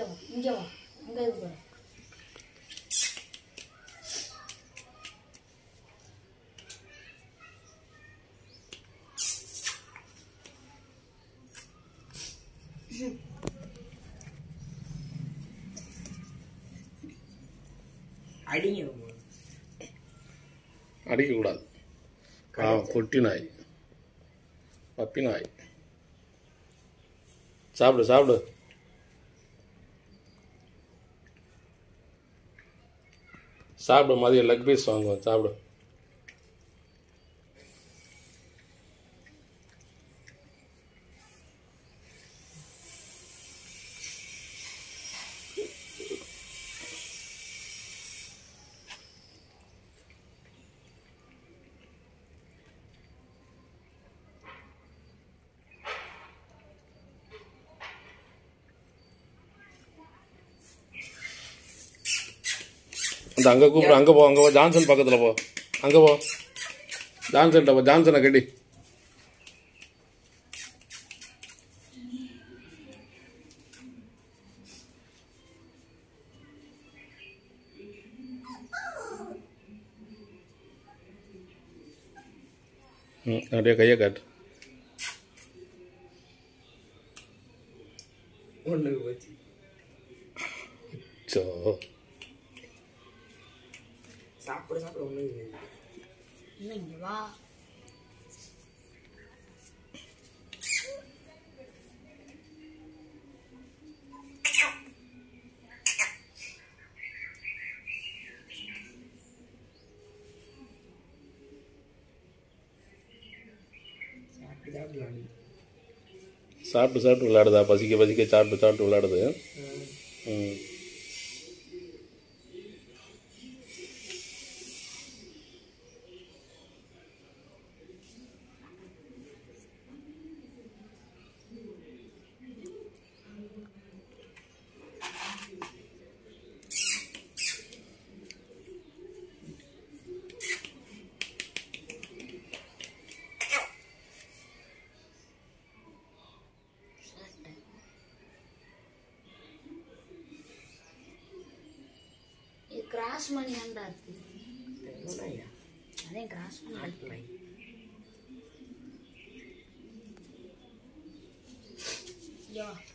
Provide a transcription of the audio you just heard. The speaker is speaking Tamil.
இங்கே வா இங்கே வா அங்கே இது பாரு அடிங்க அடிக்கக்கூடாது பாவம் குட்டி நாய் பப்பி நாய் சாப்பிடு சாப்பிடு சாப்பிடு மதியம் லெக் பீஸ் வாங்குவோம் சாப்பிடு இந்த அங்கே கூப்பிடு அங்கே போ அங்கே போ ஜான்சன் பக்கத்தில் போ அங்கே போ ஜான்சன்ட்ட போ ஜான்சனை கட்டி ம் அப்படியே கையை காட்டு ஒன்று போச்சு சோ சாப்பிட சாப்பிட ஒன்று இல்லை இங்கே வா சாப்பிட்டு சாப்பிடலாம் சாப்பிட்டு சாப்பிட்டு விளையாடுதா பசிக்க பசிக்க சாப்பிட்டு சாப்பிட்டு விளையாடுது ம் இது கிராஸ் பண்ணி தான்டா இருக்கு ஒன்றும் அதே கிராஸ் பண்ணி கழிப்பை யா